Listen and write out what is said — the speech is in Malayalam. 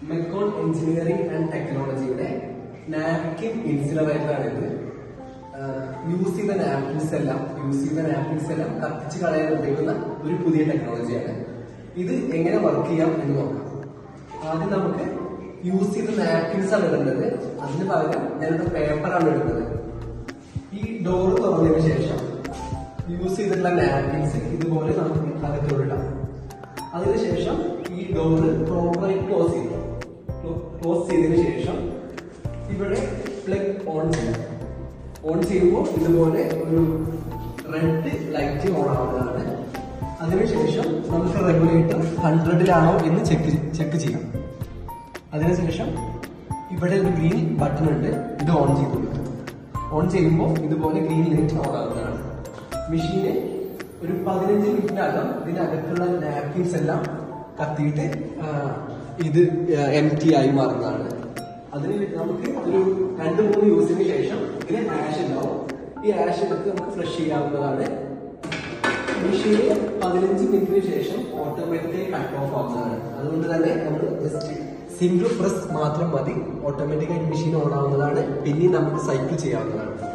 മെക്കോൺ എഞ്ചിനീയറിംഗ് ആൻഡ് ടെക്നോളജിയുടെ നാപ്കിൻ ഇൻസിലറേറ്റർ ആണ് ഇത് യൂസ് ചെയ്ത നാപ്കിൻസ് എല്ലാം യൂസ് ചെയ്ത നാപ്കിൻസ് എല്ലാം കത്തിച്ച് കളയാൻ ഉപയോഗിക്കുന്ന ഒരു പുതിയ ടെക്നോളജിയാണ് ഇത് എങ്ങനെ വർക്ക് ചെയ്യാം എന്ന് നോക്കാം ആദ്യം നമുക്ക് യൂസ് ചെയ്ത നാപ്കിൻസ് ആണ് ഇടേണ്ടത് അതിന് പകരം ഞാനിവിടെ പേപ്പറാണ് ഇടുന്നത് ഈ ഡോർ തുറന്നതിന് ശേഷം യൂസ് ചെയ്തിട്ടുള്ള നാപ്കിൻസ് ഇതുപോലെ നമുക്ക് അകത്തോടിടാം അതിനുശേഷം ഈ ഡോറ് പ്രോപ്പറായി ക്ലോസ് ചെയ്യും ക്ലോസ് ചെയ്തതിന് ശേഷം ഇവിടെ പ്ലഗ് ഓൺ ചെയ്യാം ഓൺ ചെയ്യുമ്പോൾ ഇതുപോലെ ഒരു റെഡ് ലൈറ്റ് ഓൺ ആവുന്നതാണ് അതിനുശേഷം നമുക്ക് റെഗുലേറ്റർ ഹൺഡ്രഡിലാണോ എന്ന് ചെക്ക് ചെക്ക് ചെയ്യാം അതിനുശേഷം ഇവിടെ ഒരു ഗ്രീൻ ബട്ടൺ ഉണ്ട് ഇത് ഓൺ ചെയ്ത് കൊടുക്കും ഓൺ ചെയ്യുമ്പോൾ ഇതുപോലെ ഗ്രീൻ ലൈറ്റ് ഓൺ ആവുന്നതാണ് മെഷീന് ഒരു പതിനഞ്ച് മിനിറ്റിനകം ഇതിനകത്തുള്ള നാപ്കിൻസ് എല്ലാം കത്തിയിട്ട് ആ, ഇത് എം ടി ആയി മാറുന്നതാണ് അതിന് നമുക്ക് ഒരു രണ്ട് മൂന്ന് യൂസിന് ശേഷം ഇതിന് ആഷ് ഉണ്ടാവും ഈ ആഷ് എടുത്ത് നമുക്ക് ഫ്രഷ് ചെയ്യാവുന്നതാണ് മെഷീന് പതിനഞ്ച് മിനിറ്റിന് ശേഷം ഓട്ടോമാറ്റിക്കായി കട്ട് ഓഫ് ആവുന്നതാണ് അതുകൊണ്ട് തന്നെ നമ്മൾ ജസ്റ്റ് സിംഗിൾ പ്രസ് മാത്രം മതി ഓട്ടോമാറ്റിക്കായി മെഷീൻ ഓൺ ആവുന്നതാണ് പിന്നെയും നമുക്ക് സൈക്കിൾ ചെയ്യാവുന്നതാണ്